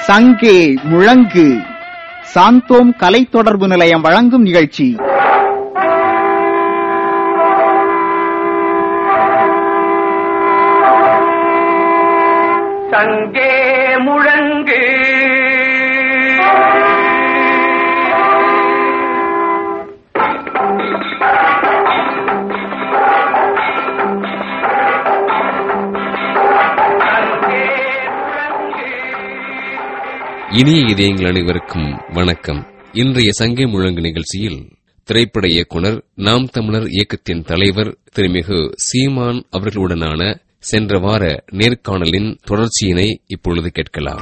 சங்கே முழங்கு சாந்தோம் கலை தொடர்பு நிலையம் வழங்கும் நிகழ்ச்சி சங்கே முழங்கு சங்கே முழங்கு இனிய இதயங்கள் அனைவருக்கும் வணக்கம் இன்றைய சங்கை முழங்கு நிகழ்ச்சியில் திரைப்பட இயக்குனர் நாம் தமிழர் இயக்கத்தின் தலைவர் திருமிகு சீமான் அவர்களுடனான சென்ற வார நேர்காணலின் தொடர்ச்சியினை இப்பொழுது கேட்கலாம்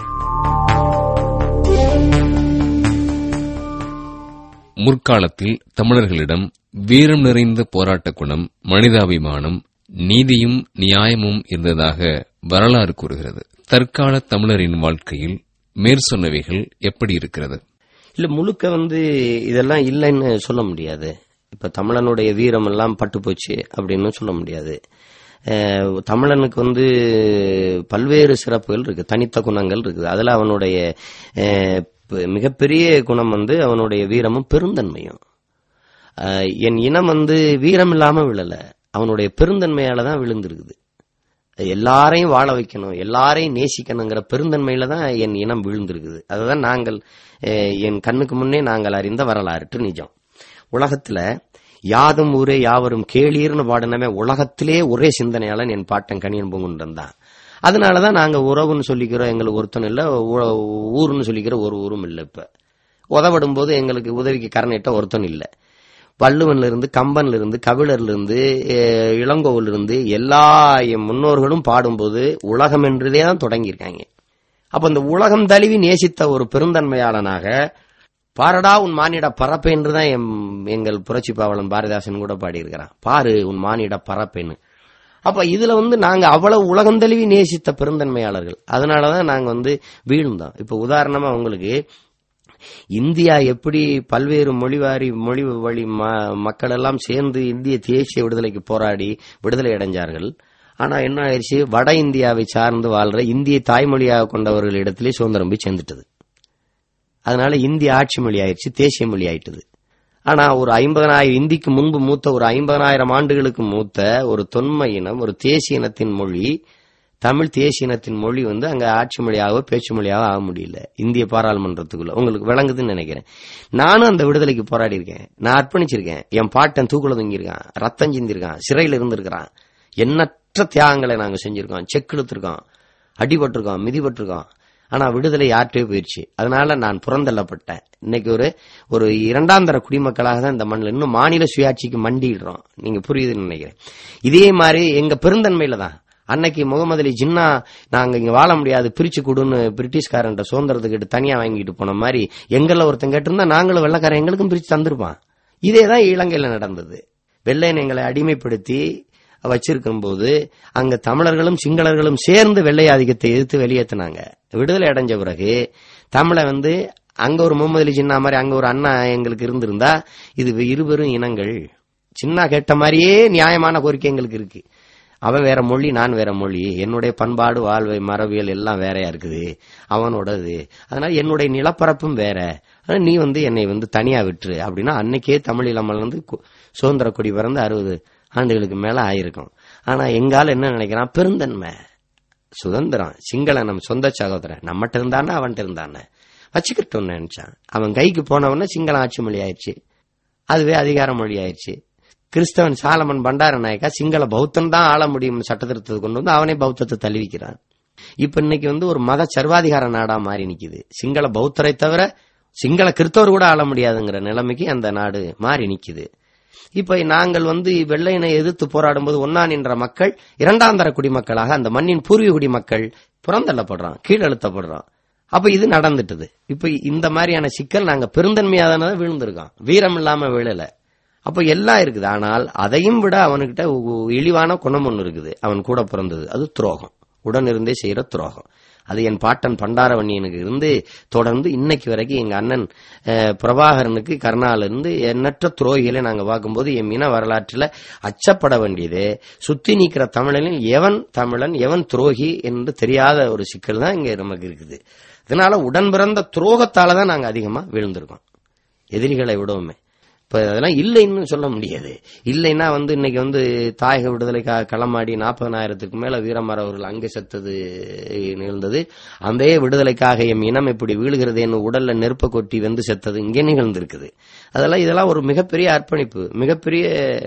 முற்காலத்தில் தமிழர்களிடம் வீரம் நிறைந்த போராட்ட குணம் மனிதாபிமானம் நீதியும் நியாயமும் இருந்ததாக வரலாறு கூறுகிறது தற்கால தமிழரின் வாழ்க்கையில் மேற்சொன்னவைகள் எப்படி இருக்கிறது இல்ல முழுக்க வந்து இதெல்லாம் இல்லைன்னு சொல்ல முடியாது இப்ப தமிழனுடைய வீரம் எல்லாம் பட்டு போச்சு அப்படின்னு சொல்ல முடியாது அஹ், தமிழனுக்கு வந்து பல்வேறு சிறப்புகள் இருக்கு தனித்த குணங்கள் இருக்குது அதுல அவனுடைய அஹ், ப- மிகப்பெரிய குணம் வந்து அவனுடைய வீரமும் பெருந்தன்மையும் அஹ், என் இனம் வந்து வீரம் இல்லாம விழல அவனுடைய பெருந்தன்மையால தான் விழுந்திருக்குது எல்லாரையும் வாழ வைக்கணும் எல்லாரையும் நேசிக்கணுங்கிற பெருந்தன்மையில தான் என் இனம் விழுந்திருக்குது அதுதான் நாங்கள் அஹ், என் கண்ணுக்கு முன்னே நாங்கள் அறிந்த வரலாறு நிஜம் உலகத்துல யாதும் ஊரே யாவரும் கேளீர்னு பாடினவே உலகத்திலே ஒரே சிந்தனையாளன் என் பாட்டன் கணியன் பூங்குன்றன் தான் அதனாலதான் நாங்க உறவுன்னு சொல்லிக்கிறோம் எங்களுக்கு ஒருத்தன் இல்ல ஊ- ஊருன்னு சொல்லிக்கிற ஒரு ஊரும் இல்ல இப்ப உதவிடும் போது எங்களுக்கு உதவிக்கு கரணிட்ட ஒருத்தன் இல்ல வள்ளுவன்ல இருந்து கம்பன்ல இருந்து கபிலர்ல இருந்து அஹ், இளங்கோவில இருந்து எல்லா என் முன்னோர்களும் பாடும்போது உலகம் என்றதே தான் தொடங்கியிருக்காங்க அப்ப இந்த உலகம் தழுவி நேசித்த ஒரு பெருந்தன்மையாளனாக பாரடா உன் மானிட பரப்பு என்றுதான் எம் எங்கள் புரட்சி பாவலன் பாரதிதாசன் கூட பாடியிருக்கிறான் பாரு உன் மானிட பரப்பேன்னு அப்ப இதுல வந்து நாங்க அவ்வளவு உலகம் தழுவி நேசித்த பெருந்தன்மையாளர்கள் அதனாலதான் நாங்க வந்து வீழ்ந்தோம் இப்ப உதாரணமா உங்களுக்கு இந்தியா எப்படி பல்வேறு மொழிவாரி மொழி வழி ம- மக்கள் எல்லாம் சேர்ந்து இந்திய தேசிய விடுதலைக்கு போராடி விடுதலை அடைஞ்சார்கள் ஆனா என்ன ஆயிடுச்சு வட இந்தியாவை சார்ந்து வாழ்ற இந்திய தாய்மொழியாக கொண்டவர்களிடத்திலே சுதந்திரம் போய் சேர்ந்துட்டது அதனால இந்திய ஆட்சி மொழி ஆயிடுச்சு தேசிய மொழி ஆயிட்டது ஆனா ஒரு ஐம்பதனாயிரம் இந்திக்கு முன்பு மூத்த ஒரு ஐம்பதனாயிரம் ஆண்டுகளுக்கு மூத்த ஒரு தொன்மை இனம் ஒரு தேசிய இனத்தின் மொழி தமிழ் தேசிய இனத்தின் மொழி வந்து அங்க ஆட்சி மொழியாகவோ பேச்சு மொழியாகவோ ஆக முடியல இந்திய பாராளுமன்றத்துக்குள்ள உங்களுக்கு விளங்குதுன்னு நினைக்கிறேன் நானும் அந்த விடுதலைக்கு போராடி இருக்கேன் நான் அர்ப்பணிச்சிருக்கேன் என் பாட்டன் தூக்குல தங்கியிருக்கான் ரத்தம் சிந்திருக்கான் சிறையில் இருந்திருக்கிறான் எண்ணற்ற தியாகங்களை நாங்க செஞ்சிருக்கோம் செக் இழுத்திருக்கோம் அடிபட்டிருக்கோம் மிதிபட்டிருக்கோம் ஆனா விடுதலை யார்கிட்டயோ போயிடுச்சு அதனால நான் புறந்தள்ளப்பட்டேன் இன்னைக்கு ஒரு ஒரு இரண்டாம் தர குடிமக்களாக தான் இந்த மண்ணில் இன்னும் மாநில சுயாட்சிக்கு மண்டிடுறோம் நீங்க புரியுதுன்னு நினைக்கிறேன் இதே மாதிரி எங்க பெருந்தன்மையில தான் அன்னைக்கு முகமது அலி ஜின்னா நாங்க இங்க வாழ முடியாது பிரிச்சு கொடுன்னு பிரிட்டிஷ்காரன் சுதந்திரத்துக்கிட்ட தனியா வாங்கிட்டு போன மாதிரி எங்கள ஒருத்தன் கேட்டிருந்தா நாங்களும் வெள்ளக்காரன் எங்களுக்கும் பிரிச்சு தந்திருப்பான் இதே தான் இலங்கையில நடந்தது வெள்ளையன் எங்களை அடிமைப்படுத்தி வச்சிருக்கும் போது அங்க தமிழர்களும் சிங்களர்களும் சேர்ந்து வெள்ளை ஆதிக்கத்தை எதிர்த்து வெளியேத்தினாங்க விடுதலை அடைஞ்ச பிறகு தமிழை வந்து அங்க ஒரு முகமது அலி சின்ன மாதிரி அங்க ஒரு அண்ணா எங்களுக்கு இருந்திருந்தா இது இருவரும் இனங்கள் சின்ன கேட்ட மாதிரியே நியாயமான கோரிக்கை எங்களுக்கு இருக்கு அவன் வேற மொழி நான் வேற மொழி என்னுடைய பண்பாடு வாழ்வை மரபியல் எல்லாம் வேறையா இருக்குது அவனோடது அதனால என்னுடைய நிலப்பரப்பும் வேற ஆனா நீ வந்து என்னை வந்து தனியா விட்டுரு அப்படின்னா அன்னைக்கே தமிழ் இளமல் வந்து கு- சுதந்திர கொடி பிறந்து அறுபது ஆண்டுகளுக்கு மேல ஆயிருக்கும் ஆனா எங்கால என்ன நினைக்கிறான் பெருந்தன்மை சுதந்திரம் சிங்கள நம்ம சொந்த சகோதரன் நம்மகிட்ட இருந்தானே அவன்கிட்ட இருந்தானே வச்சுக்கிட்டோம்னு நினைச்சான் அவன் கைக்கு போனவொடனே சிங்கள ஆட்சி மொழி ஆயிடுச்சு அதுவே அதிகார மொழி ஆயிடுச்சு கிறிஸ்தவன் சாலமன் பண்டார நாயக்கா சிங்கள பௌத்தன் தான் ஆள முடியும் சட்டத்திருத்தத்தை கொண்டு வந்து அவனே பௌத்தத்தை தள்ளிவிக்கிறான் இப்ப இன்னைக்கு வந்து ஒரு மத சர்வாதிகார நாடா மாறி நிக்குது சிங்கள பௌத்தரை தவிர சிங்கள கிறிஸ்தவர் கூட ஆள முடியாதுங்கிற நிலைமைக்கு அந்த நாடு மாறி நிக்குது இப்ப நாங்கள் வந்து வெள்ளையனை எதிர்த்து போராடும்போது ஒன்னா நின்ற மக்கள் இரண்டாம் தர குடிமக்களாக அந்த மண்ணின் பூர்வீக குடிமக்கள் புறந்தள்ளப்படுறோம் கீழழுத்தப்படுறோம் அப்ப இது நடந்துட்டது இப்ப இந்த மாதிரியான சிக்கல் நாங்க பெருந்தன்மையாதான விழுந்திருக்கோம் வீரம் இல்லாம விழல அப்ப எல்லாம் இருக்குது ஆனால் அதையும் விட அவனுக்கிட்ட உ- இழிவான குணம் ஒண்ணு இருக்குது அவன் கூட பிறந்தது அது துரோகம் உடன் இருந்தே செய்யற துரோகம் அது என் பாட்டன் பண்டாரவண்ணியனுக்கு இருந்து தொடர்ந்து இன்னைக்கு வரைக்கும் எங்க அண்ணன் அஹ், பிரபாகரனுக்கு கருணால இருந்து எண்ணற்ற துரோகிகளை நாங்க பார்க்கும்போது என் இன வரலாற்றுல அச்சப்பட வேண்டியது சுத்தி நீக்கிற தமிழனில் எவன் தமிழன் எவன் துரோகி என்று தெரியாத ஒரு சிக்கல் தான் இங்க நமக்கு இருக்குது இதனால உடன் பிறந்த துரோகத்தால தான் நாங்க அதிகமா விழுந்திருக்கோம் எதிரிகளை விடவுமே இப்ப அதெல்லாம் இல்லைன்னு சொல்ல முடியாது இல்லைன்னா வந்து இன்னைக்கு வந்து தாயக விடுதலைக்காக களமாடி நாற்பதனாயிரத்துக்கு மேல வீரமர அவர்கள் அங்கே செத்தது நிகழ்ந்தது அந்த விடுதலைக்காக எம் இனம் இப்படி வீழுகிறதேன்னு உடல்ல நெருப்ப கொட்டி வந்து செத்தது இங்கே நிகழ்ந்திருக்குது அதெல்லாம் இதெல்லாம் ஒரு மிகப்பெரிய அர்ப்பணிப்பு மிகப்பெரிய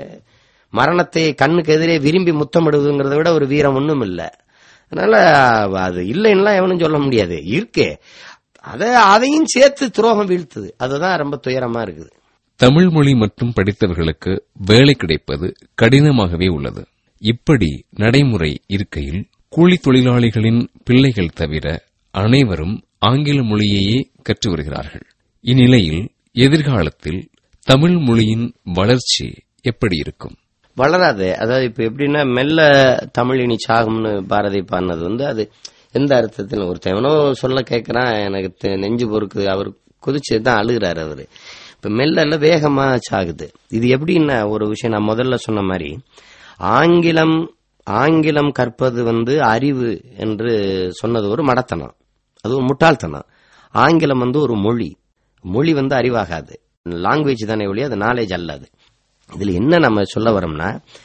மரணத்தை கண்ணுக்கு எதிரே விரும்பி முத்தமிடுவதுங்கிறத விட ஒரு வீரம் ஒண்ணும் இல்ல அதனால அது இல்லைன்னா எவனும் சொல்ல முடியாது இருக்கே அத அதையும் சேர்த்து துரோகம் வீழ்த்துது அதுதான் ரொம்ப துயரமா இருக்குது தமிழ் மொழி மட்டும் படித்தவர்களுக்கு வேலை கிடைப்பது கடினமாகவே உள்ளது இப்படி நடைமுறை இருக்கையில் கூலி தொழிலாளிகளின் பிள்ளைகள் தவிர அனைவரும் ஆங்கில மொழியையே கற்று வருகிறார்கள் இந்நிலையில் எதிர்காலத்தில் தமிழ் மொழியின் வளர்ச்சி எப்படி இருக்கும் வளராது அதாவது இப்ப எப்படின்னா மெல்ல தமிழ் இனி சாகும்னு பாரதி பாடினது வந்து அது எந்த அர்த்தத்தில் ஒருத்தன் எவனோ சொல்ல கேட்கறான் எனக்கு தெ- நெஞ்சு பொறுக்குது அவர் குதிச்சு தான் அழுகிறாரு அவரு இப்ப மெல்ல இல்ல வேகமா சாகுது இது எப்படின்னா ஒரு விஷயம் நான் முதல்ல சொன்ன மாதிரி ஆங்கிலம் ஆங்கிலம் கற்பது வந்து அறிவு என்று சொன்னது ஒரு மடத்தனம் அது ஒரு முட்டாள்தனம் ஆங்கிலம் வந்து ஒரு மொழி மொழி வந்து அறிவாகாது லாங்குவேஜ் தானே ஒழிய அது நாலேஜ் அல்லாது இதுல என்ன நம்ம சொல்ல வரோம்னா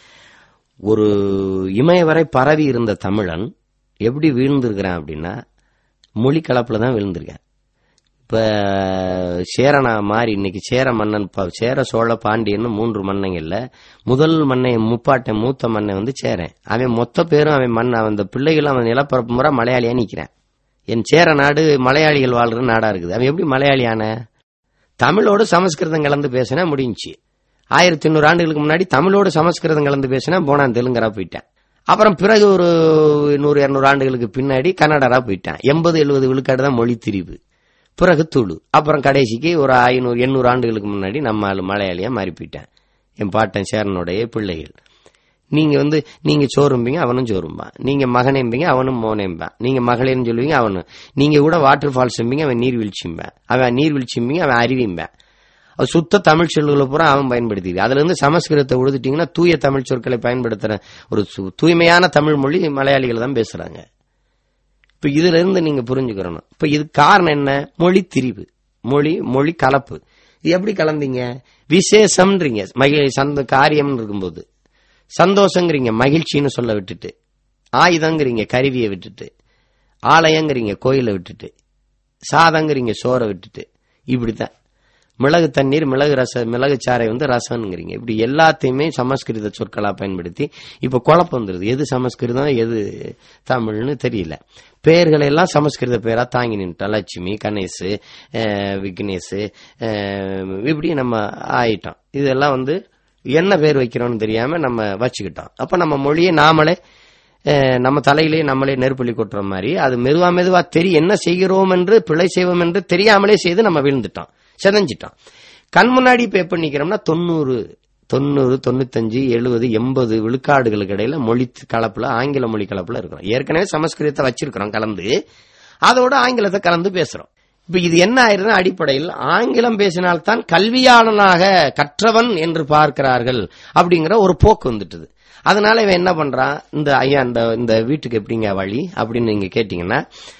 ஒரு இமய வரை பரவி இருந்த தமிழன் எப்படி வீழ்ந்திருக்கிறான் அப்படின்னா மொழி கலப்புல தான் விழுந்திருக்கேன் இப்ப சேரனா மாறி இன்னைக்கு சேர மன்னன் ப- சேர சோழ பாண்டியன்னு மூன்று மன்னங்கள்ல முதல் மன்னை முப்பாட்டன் மூத்த மன்னன் வந்து சேரன் அவன் மொத்த பேரும் அவன் மண் அவன் அந்த பிள்ளைகள் அவன் நிலப்பரப்பு முறை மலையாளியா நிக்கிறான் என் சேர நாடு மலையாளிகள் வாழ்ற நாடா இருக்குது அவன் எப்படி மலையாளியான தமிழோடு சமஸ்கிருதம் கலந்து பேசினா முடிஞ்சுச்சு ஆயிரத்தி எண்ணூறு ஆண்டுகளுக்கு முன்னாடி தமிழோடு சமஸ்கிருதம் கலந்து பேசினா போனான் தெலுங்கரா போயிட்டேன் அப்புறம் பிறகு ஒரு நூறு இருநூறு ஆண்டுகளுக்கு பின்னாடி கன்னடரா போயிட்டேன் எண்பது எழுபது விழுக்காடு தான் மொழி திரிவு பிறகு துளு அப்புறம் கடைசிக்கு ஒரு ஐநூறு எண்ணூறு ஆண்டுகளுக்கு முன்னாடி நம்ம ஆளு மலையாளியா மாறி போயிட்டேன் என் பாட்டன் சேரனுடைய பிள்ளைகள் நீங்க வந்து நீங்க சோறும்பீங்க அவனும் சோறும்பான் நீங்க மகனேம்பிங்க அவனும் மோனேம்பான் நீங்க மகளேன்னு சொல்லுவீங்க அவனும் நீங்க கூட வாட்டர் ஃபால்ஸ்ம்பிங்க அவன் நீர்வீழ்ச்சிம்பான் அவன் நீர்வீழ்ச்சிம்பிங்க அவன் அருவிம்பான் அது சுத்த தமிழ் சொல்லுகளை பூரா அவன் பயன்படுத்தி அதுல இருந்து சமஸ்கிருதத்தை உழுதுட்டீங்கன்னா தூய தமிழ் சொற்களை பயன்படுத்துற ஒரு சு- தூய்மையான தமிழ் மொழி மலையாளிகள் தான் பேசுறாங்க இப்ப இதுல இருந்து நீங்க புரிஞ்சுக்கிறணும் இப்ப இது காரணம் என்ன மொழி திரிவு மொழி மொழி கலப்பு இது எப்படி கலந்தீங்க விசேஷம்ன்றீங்க மகிழ் சந்த காரியம்னு இருக்கும்போது சந்தோஷங்கிறீங்க மகிழ்ச்சின்னு சொல்ல விட்டுட்டு ஆயுதங்கிறீங்க கருவியை விட்டுட்டு ஆலயங்கிறீங்க கோயிலை விட்டுட்டு சாதங்கிறீங்க சோறை விட்டுட்டு இப்படித்தான் மிளகு தண்ணீர் மிளகு ரச மிளகு சாறை வந்து ரசம்ங்கிறீங்க இப்படி எல்லாத்தையுமே சமஸ்கிருத சொற்களா பயன்படுத்தி இப்ப குழப்பம் வந்துருது எது சமஸ்கிருதம் எது தமிழ்னு தெரியல பெயர்களை எல்லாம் சமஸ்கிருத பேரா தாங்கி நின்றுட்டோம் லட்சுமி கணேஷ் அஹ், விக்னேஷ் அஹ், இப்படி நம்ம ஆயிட்டோம் இதெல்லாம் வந்து என்ன பேர் வைக்கிறோம்னு தெரியாம நம்ம வச்சுக்கிட்டோம் அப்ப நம்ம மொழியை நாமளே அஹ், நம்ம தலையிலே நம்மளே நெருப்பள்ளி கொட்டுற மாதிரி அது மெதுவா மெதுவா தெரி என்ன செய்கிறோம் என்று பிழை செய்வோம் என்று தெரியாமலே செய்து நம்ம விழுந்துட்டோம் செதஞ்சிட்டோம் கண் முன்னாடி இப்ப எப்ப நிக்கிறோம்னா தொண்ணூறு தொண்ணூறு தொண்ணூத்தஞ்சு எழுபது எண்பது விழுக்காடுகளுக்கு இடையில மொழி கலப்புல ஆங்கில மொழி கலப்புல இருக்கிறோம் ஏற்கனவே சமஸ்கிருதத்தை வச்சிருக்கிறோம் கலந்து அதோட ஆங்கிலத்தை கலந்து பேசுறோம் இப்ப இது என்ன ஆயிருதுன்னா அடிப்படையில் ஆங்கிலம் பேசினால்தான் கல்வியாளனாக கற்றவன் என்று பார்க்கிறார்கள் அப்படிங்கிற ஒரு போக்கு வந்துட்டுது அதனால இவன் என்ன பண்றான் இந்த ஐயா இந்த இந்த வீட்டுக்கு எப்படிங்க வழி அப்படின்னு நீங்க கேட்டீங்கன்னா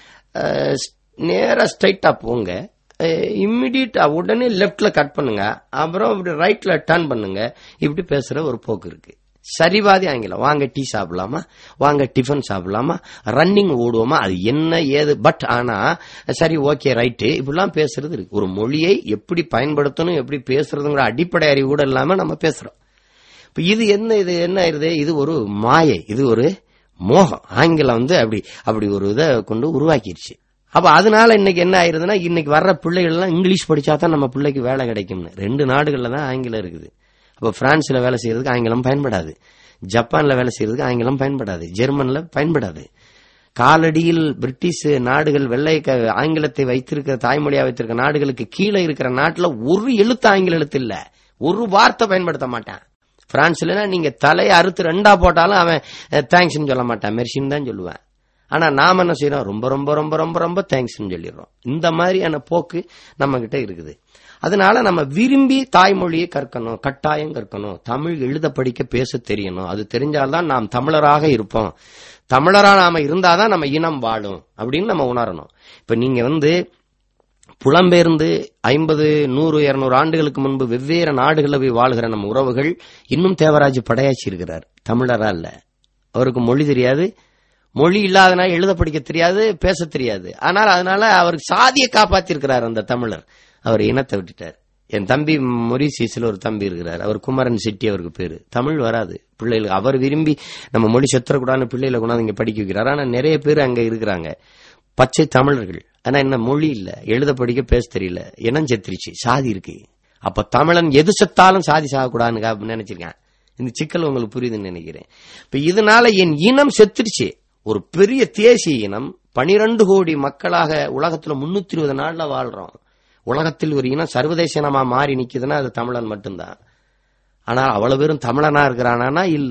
அஹ், நேரா ஸ்ட்ரைட்டா போங்க இம்மிடியட்டா உடனே லெப்ட்ல கட் பண்ணுங்க அப்புறம் இப்படி ரைட்ல டர்ன் பண்ணுங்க இப்படி பேசுற ஒரு போக்கு இருக்கு சரிவாதி ஆங்கிலம் வாங்க டீ சாப்பிடலாமா வாங்க டிஃபன் சாப்பிடலாமா ரன்னிங் ஓடுவோமா அது என்ன ஏது பட் ஆனா சரி ஓகே ரைட்டு இப்படிலாம் பேசுறது இருக்கு ஒரு மொழியை எப்படி பயன்படுத்தணும் எப்படி பேசுறதுங்கிற அடிப்படை அறிவு கூட இல்லாம நம்ம பேசுறோம் இப்ப இது என்ன இது என்ன ஆயிருது இது ஒரு மாயை இது ஒரு மோகம் ஆங்கிலம் வந்து அப்படி அப்படி ஒரு இதை கொண்டு உருவாக்கிருச்சு அப்ப அதனால இன்னைக்கு என்ன ஆயிருதுன்னா இன்னைக்கு வர்ற பிள்ளைகள் எல்லாம் இங்கிலீஷ் படிச்சா தான் நம்ம பிள்ளைக்கு வேலை கிடைக்கும்னு ரெண்டு நாடுகள்ல தான் ஆங்கிலம் இருக்குது அப்ப பிரான்ஸ்ல வேலை செய்யறதுக்கு ஆங்கிலம் பயன்படாது ஜப்பான்ல வேலை செய்யறதுக்கு ஆங்கிலம் பயன்படாது ஜெர்மன்ல பயன்படாது காலடியில் பிரிட்டிஷ் நாடுகள் வெள்ளை க- ஆங்கிலத்தை வைத்திருக்கிற தாய்மொழியா வைத்திருக்கிற நாடுகளுக்கு கீழே இருக்கிற நாட்டுல ஒரு எழுத்து ஆங்கில எழுத்து இல்ல ஒரு வார்த்தை பயன்படுத்த மாட்டான் பிரான்ஸ்ல நீங்க தலையை அறுத்து ரெண்டா போட்டாலும் அவன் தேங்க்ஸ்னு சொல்ல மாட்டான் மெர்சின்னு தான் சொல்லுவேன் ஆனா நாம என்ன செய்யறோம் ரொம்ப ரொம்ப ரொம்ப ரொம்ப ரொம்ப தேங்க்ஸ்னு சொல்லிடுறோம் இந்த மாதிரியான போக்கு நம்ம கிட்ட இருக்குது அதனால நம்ம விரும்பி தாய்மொழியை கற்கணும் கட்டாயம் கற்கணும் தமிழ் எழுத படிக்க பேச தெரியணும் அது தெரிஞ்சால்தான் நாம் தமிழராக இருப்போம் தமிழரா நாம இருந்தாதான் நம்ம இனம் வாழும் அப்படின்னு நம்ம உணரணும் இப்ப நீங்க வந்து புலம்பெயர்ந்து ஐம்பது நூறு இருநூறு ஆண்டுகளுக்கு முன்பு வெவ்வேறு நாடுகளில் போய் வாழ்கிற நம்ம உறவுகள் இன்னும் தேவராஜ் படையாச்சி இருக்கிறார் தமிழரா இல்ல அவருக்கு மொழி தெரியாது மொழி இல்லாதனால எழுத படிக்க தெரியாது பேச தெரியாது ஆனால் அதனால அவருக்கு சாதியை காப்பாத்திருக்கிறார் அந்த தமிழர் அவர் இனத்தை விட்டுட்டார் என் தம்பி மொரிசியஸ்ல ஒரு தம்பி இருக்கிறார் அவர் குமரன் செட்டி அவருக்கு பேரு தமிழ் வராது பிள்ளைகளுக்கு அவர் விரும்பி நம்ம மொழி செத்துறக்கூடாதுன்னு பிள்ளைகளை கொண்டாந்து இங்க படிக்க வைக்கிறார் ஆனா நிறைய பேர் அங்க இருக்கிறாங்க பச்சை தமிழர்கள் ஆனா என்ன மொழி இல்ல எழுத படிக்க பேச தெரியல இனம் செத்துருச்சு சாதி இருக்கு அப்ப தமிழன் எது செத்தாலும் சாதி சாகக்கூடாதுன்னு நினைச்சிருக்கேன் இந்த சிக்கல் உங்களுக்கு புரியுதுன்னு நினைக்கிறேன் இப்ப இதனால என் இனம் செத்துருச்சு ஒரு பெரிய தேசிய இனம் பனிரெண்டு கோடி மக்களாக உலகத்துல முன்னூத்தி இருபது நாள்ல வாழ்றோம் உலகத்தில் ஒரு இனம் சர்வதேச இனமா மாறி நிக்குதுன்னா அது தமிழன் மட்டும்தான் ஆனா அவ்வளவு பேரும் தமிழனா இருக்கிறானா இல்ல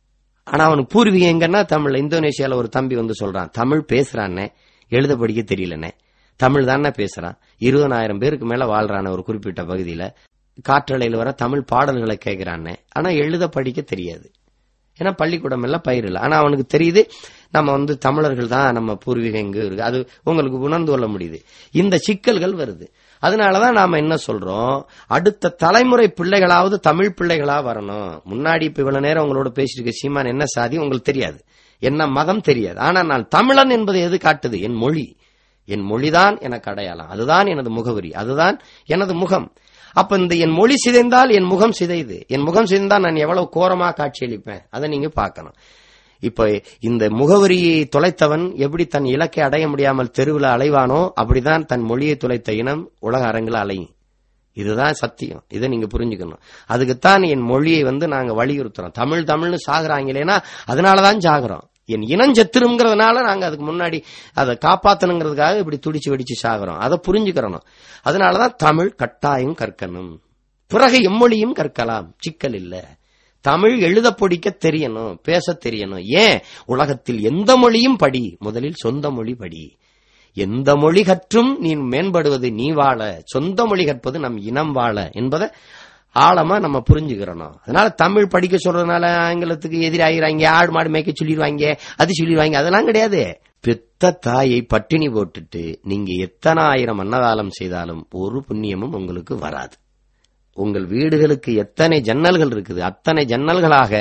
ஆனா அவனுக்கு பூர்வீகம் எங்கன்னா தமிழ் இந்தோனேஷியால ஒரு தம்பி வந்து சொல்றான் தமிழ் பேசுறானே எழுத படிக்க தெரியலனே தமிழ் தானே பேசுறான் இருபதாயிரம் பேருக்கு மேல வாழ்றான ஒரு குறிப்பிட்ட பகுதியில காற்றலையில் வர தமிழ் பாடல்களை கேட்கிறானே ஆனா எழுத படிக்க தெரியாது ஏன்னா பள்ளிக்கூடம் எல்லாம் பயிர் இல்லை ஆனா அவனுக்கு தெரியுது நம்ம வந்து தமிழர்கள் தான் நம்ம பூர்வீகம் எங்க இருக்கு அது உங்களுக்கு உணர்ந்து கொள்ள முடியுது இந்த சிக்கல்கள் வருது அதனாலதான் நாம என்ன சொல்றோம் அடுத்த தலைமுறை பிள்ளைகளாவது தமிழ் பிள்ளைகளா வரணும் முன்னாடி இப்ப இவ்வளவு நேரம் உங்களோட பேசிட்டு இருக்க சீமான் என்ன சாதி உங்களுக்கு தெரியாது என்ன மதம் தெரியாது ஆனா நான் தமிழன் என்பது எது காட்டுது என் மொழி என் மொழிதான் எனக்கு அடையாளம் அதுதான் எனது முகவரி அதுதான் எனது முகம் அப்ப இந்த என் மொழி சிதைந்தால் என் முகம் சிதைது என் முகம் சிதைந்தால் நான் எவ்வளவு கோரமா காட்சியளிப்பேன் அதை நீங்க பார்க்கணும் இப்ப இந்த முகவரியை தொலைத்தவன் எப்படி தன் இலக்கை அடைய முடியாமல் தெருவில் அலைவானோ அப்படிதான் தன் மொழியை தொலைத்த இனம் உலக அரங்கில் அலையும் இதுதான் சத்தியம் இதை நீங்க புரிஞ்சுக்கணும் அதுக்குத்தான் என் மொழியை வந்து நாங்க வலியுறுத்துறோம் தமிழ் தமிழ்னு சாகுறாங்களேனா அதனாலதான் சாகுறோம் என் இனம் செத்துருங்கிறதுனால நாங்க அதுக்கு முன்னாடி அதை காப்பாத்தணுங்கிறதுக்காக இப்படி துடிச்சு வெடிச்சு சாகுறோம் அதை புரிஞ்சுக்கிறணும் அதனாலதான் தமிழ் கட்டாயம் கற்கணும் பிறகு எம்மொழியும் கற்கலாம் சிக்கல் இல்ல தமிழ் எழுத படிக்க தெரியணும் பேச தெரியணும் ஏன் உலகத்தில் எந்த மொழியும் படி முதலில் சொந்த மொழி படி எந்த மொழி கற்றும் நீ மேம்படுவது நீ வாழ சொந்த மொழி கற்பது நம் இனம் வாழ என்பதை ஆழமா நம்ம புரிஞ்சுக்கிறணும் அதனால தமிழ் படிக்க சொல்றதுனால ஆங்கிலத்துக்கு எதிராகிறாங்க ஆடு மாடு மேய்க்க சொல்லிடுவாங்க அது சொல்லிடுவாங்க அதெல்லாம் கிடையாது பெத்த தாயை பட்டினி போட்டுட்டு நீங்க எத்தனை ஆயிரம் அன்னதானம் செய்தாலும் ஒரு புண்ணியமும் உங்களுக்கு வராது உங்கள் வீடுகளுக்கு எத்தனை ஜன்னல்கள் இருக்குது அத்தனை ஜன்னல்களாக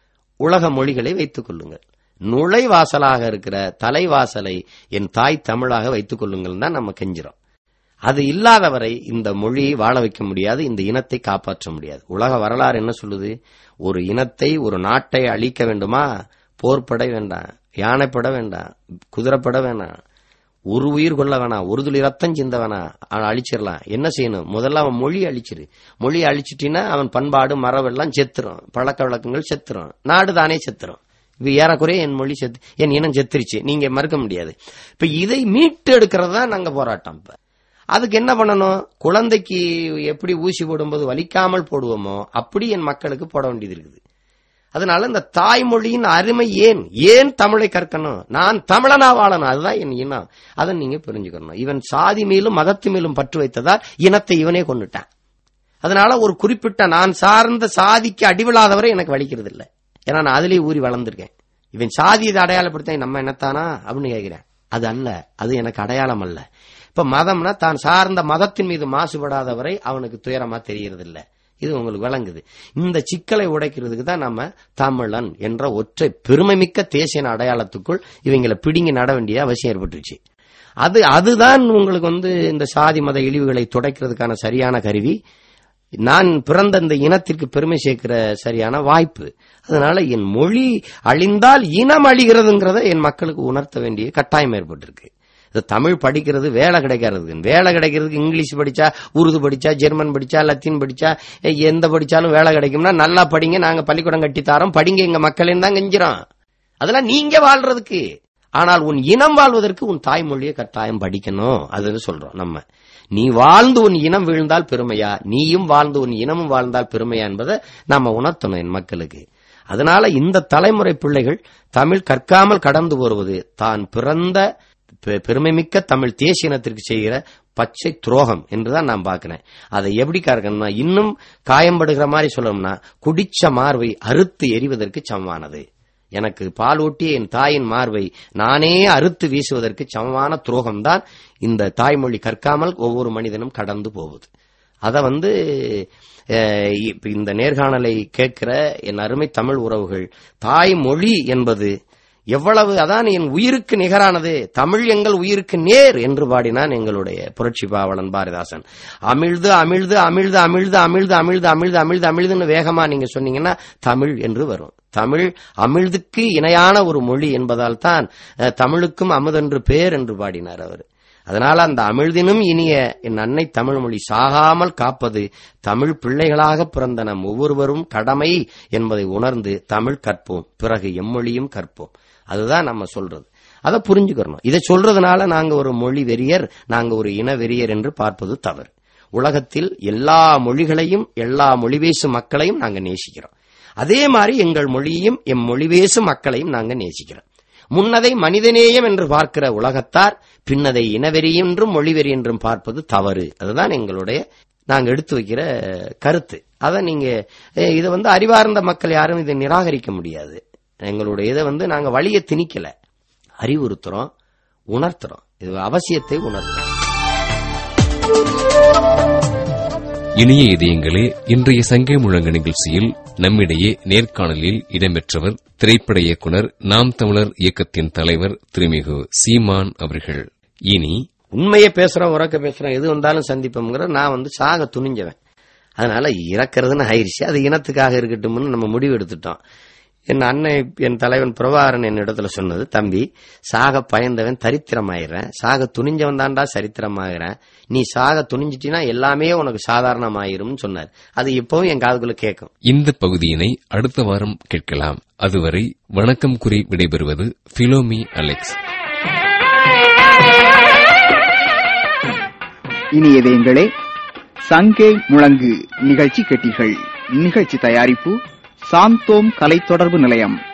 உலக மொழிகளை வைத்துக் கொள்ளுங்கள் நுழைவாசலாக இருக்கிற தலைவாசலை என் தாய் தமிழாக வைத்துக் கொள்ளுங்கள் தான் நம்ம கெஞ்சிரோம் அது இல்லாதவரை இந்த மொழியை வாழ வைக்க முடியாது இந்த இனத்தை காப்பாற்ற முடியாது உலக வரலாறு என்ன சொல்லுது ஒரு இனத்தை ஒரு நாட்டை அழிக்க வேண்டுமா போர்ப்படை வேண்டாம் யானைப்பட வேண்டாம் குதிரைப்பட வேண்டாம் ஒரு உயிர் கொள்ள வேணாம் ஒரு துளி ரத்தம் சிந்த வேணாம் அவன் அழிச்சிடலாம் என்ன செய்யணும் முதல்ல அவன் மொழி அழிச்சிரு மொழி அழிச்சிட்டினா அவன் பண்பாடு மரபெல்லாம் செத்துரும் பழக்க வழக்கங்கள் செத்துரும் நாடு தானே செத்துரும் இப்ப ஏறக்குறைய என் மொழி செத்து என் இனம் செத்துருச்சு நீங்க மறுக்க முடியாது இப்ப இதை மீட்டு எடுக்கிறது தான் நாங்க போராட்டம் இப்ப அதுக்கு என்ன பண்ணணும் குழந்தைக்கு எப்படி ஊசி போடும்போது வலிக்காமல் போடுவோமோ அப்படி என் மக்களுக்கு போட வேண்டியது இருக்குது அதனால இந்த தாய்மொழியின் அருமை ஏன் ஏன் தமிழை கற்கணும் நான் தமிழனா வாழணும் அதுதான் என் இனம் அதை நீங்க புரிஞ்சுக்கணும் இவன் சாதி மேலும் மதத்து மேலும் பற்று வைத்ததால் இனத்தை இவனே கொண்டுட்டான் அதனால ஒரு குறிப்பிட்ட நான் சார்ந்த சாதிக்கு அடிவிழாதவரை எனக்கு வலிக்கிறது இல்லை ஏன்னா நான் அதுலயே ஊறி வளர்ந்திருக்கேன் இவன் சாதி இதை அடையாளப்படுத்த நம்ம என்னத்தானா அப்படின்னு கேட்கிறேன் அது அல்ல அது எனக்கு அடையாளம் அல்ல இப்ப மதம்னா தான் சார்ந்த மதத்தின் மீது மாசுபடாதவரை அவனுக்கு துயரமா தெரியறது இல்ல இது உங்களுக்கு விளங்குது இந்த சிக்கலை உடைக்கிறதுக்கு தான் நம்ம தமிழன் என்ற ஒற்றை பெருமைமிக்க தேசிய அடையாளத்துக்குள் இவங்களை பிடுங்கி நட வேண்டிய அவசியம் ஏற்பட்டுச்சு அது அதுதான் உங்களுக்கு வந்து இந்த சாதி மத இழிவுகளை துடைக்கிறதுக்கான சரியான கருவி நான் பிறந்த இந்த இனத்திற்கு பெருமை சேர்க்கிற சரியான வாய்ப்பு அதனால என் மொழி அழிந்தால் இனம் அழிகிறதுங்கிறத என் மக்களுக்கு உணர்த்த வேண்டிய கட்டாயம் ஏற்பட்டிருக்கு இது தமிழ் படிக்கிறது வேலை கிடைக்கிறது வேலை கிடைக்கிறதுக்கு இங்கிலீஷ் படிச்சா உருது படிச்சா ஜெர்மன் படிச்சா லத்தீன் படிச்சா எந்த படிச்சாலும் வேலை கிடைக்கும்னா நல்லா படிங்க நாங்க பள்ளிக்கூடம் கட்டி தாரோம் படிங்க எங்க மக்களையும் தான் கெஞ்சிரோம் அதெல்லாம் நீங்க வாழ்றதுக்கு ஆனால் உன் இனம் வாழ்வதற்கு உன் தாய்மொழியை கட்டாயம் படிக்கணும் அது சொல்றோம் நம்ம நீ வாழ்ந்து உன் இனம் வீழ்ந்தால் பெருமையா நீயும் வாழ்ந்து உன் இனமும் வாழ்ந்தால் பெருமையா என்பதை நாம உணர்த்தணும் என் மக்களுக்கு அதனால இந்த தலைமுறை பிள்ளைகள் தமிழ் கற்காமல் கடந்து வருவது தான் பிறந்த பெ- பெருமைமிக்க தமிழ் தேசிய இனத்திற்கு செய்கிற பச்சை துரோகம் என்றுதான் நான் பார்க்கிறேன் அதை எப்படி காரணம்னா இன்னும் காயம்படுகிற மாதிரி சொல்லணும்னா குடிச்ச மார்பை அறுத்து எறிவதற்கு சமமானது எனக்கு பால் ஊட்டிய என் தாயின் மார்பை நானே அறுத்து வீசுவதற்கு சமமான துரோகம்தான் இந்த தாய்மொழி கற்காமல் ஒவ்வொரு மனிதனும் கடந்து போவது அத வந்து அஹ், இப்ப இந்த நேர்காணலை கேட்கிற என் அருமை தமிழ் உறவுகள் தாய்மொழி என்பது எவ்வளவு அதான் என் உயிருக்கு நிகரானது தமிழ் எங்கள் உயிருக்கு நேர் என்று பாடினான் எங்களுடைய புரட்சி பாவலன் பாரதிதாசன் அமிழ்து அமிழ்து அமிழ்து அமிழ்து அமிழ்து அமிழ்து அமிழ்து அமிழ்து அமிழ்துன்னு வேகமா நீங்க சொன்னீங்கன்னா தமிழ் என்று வரும் தமிழ் அமிழ்துக்கு இணையான ஒரு மொழி என்பதால் தான் அஹ், தமிழுக்கும் அமுதென்று பேர் என்று பாடினார் அவர் அதனால அந்த அமிழ்தினும் இனிய என் அன்னை தமிழ் மொழி சாகாமல் காப்பது தமிழ் பிள்ளைகளாக பிறந்த நம் ஒவ்வொருவரும் கடமை என்பதை உணர்ந்து தமிழ் கற்போம் பிறகு எம்மொழியும் கற்போம் அதுதான் நம்ம சொல்றது அதை புரிஞ்சுக்கிறணும் இதை சொல்றதுனால நாங்க ஒரு மொழி வெறியர் நாங்க ஒரு இன வெறியர் என்று பார்ப்பது தவறு உலகத்தில் எல்லா மொழிகளையும் எல்லா மொழி பேசும் மக்களையும் நாங்க நேசிக்கிறோம் அதே மாதிரி எங்கள் மொழியையும் எம் மொழி பேசும் மக்களையும் நாங்க நேசிக்கிறோம் முன்னதை மனிதநேயம் என்று பார்க்கிற உலகத்தார் பின்னதை இனவெறி என்றும் மொழிவெறி என்றும் பார்ப்பது தவறு அதுதான் எங்களுடைய நாங்க எடுத்து வைக்கிற கருத்து அதை நீங்க அஹ், இதை வந்து அறிவார்ந்த மக்கள் யாரும் இதை நிராகரிக்க முடியாது எங்களுடைய இதை வந்து நாங்க வழியை திணிக்கல அறிவுறுத்துறோம் உணர்த்துறோம் இது அவசியத்தை உணர்த்துறோம் இனிய இதயங்களே இன்றைய சங்கை முழங்கு நிகழ்ச்சியில் நம்மிடையே நேர்காணலில் இடம்பெற்றவர் திரைப்பட இயக்குனர் நாம் தமிழர் இயக்கத்தின் தலைவர் திருமிகு சீமான் அவர்கள் இனி உண்மையை பேசுறோம் உறக்க பேசுறோம் எது வந்தாலும் சந்திப்போம்ங்கிற நான் வந்து சாக துணிஞ்சவன் அதனால இறக்குறதுன்னு ஆயிடுச்சு அது இனத்துக்காக இருக்கட்டும்னு நம்ம முடிவு எடுத்துட்டோம் என் அண்ணன் என் தலைவன் பிரபாகரன் என் இடத்துல சொன்னது தம்பி சாக பயந்தவன் தரித்திரமாயிடுறேன் சாக துணிஞ்சவன் தான்டா சரித்திரமாகிறேன் நீ சாக துணிஞ்சிட்டினா எல்லாமே உனக்கு சாதாரணமாயிரும்னு சொன்னார் அது இப்பவும் என் காதுக்குள்ள கேட்கும் இந்த பகுதியினை அடுத்த வாரம் கேட்கலாம் அதுவரை வணக்கம் கூறி விடைபெறுவது பிலோமி அலெக்ஸ் இனியதேங்களே சங்கே முழங்கு நிகழ்ச்சி கேட்டீர்கள் நிகழ்ச்சி தயாரிப்பு சாந்தோம் கலை தொடர்பு நிலையம்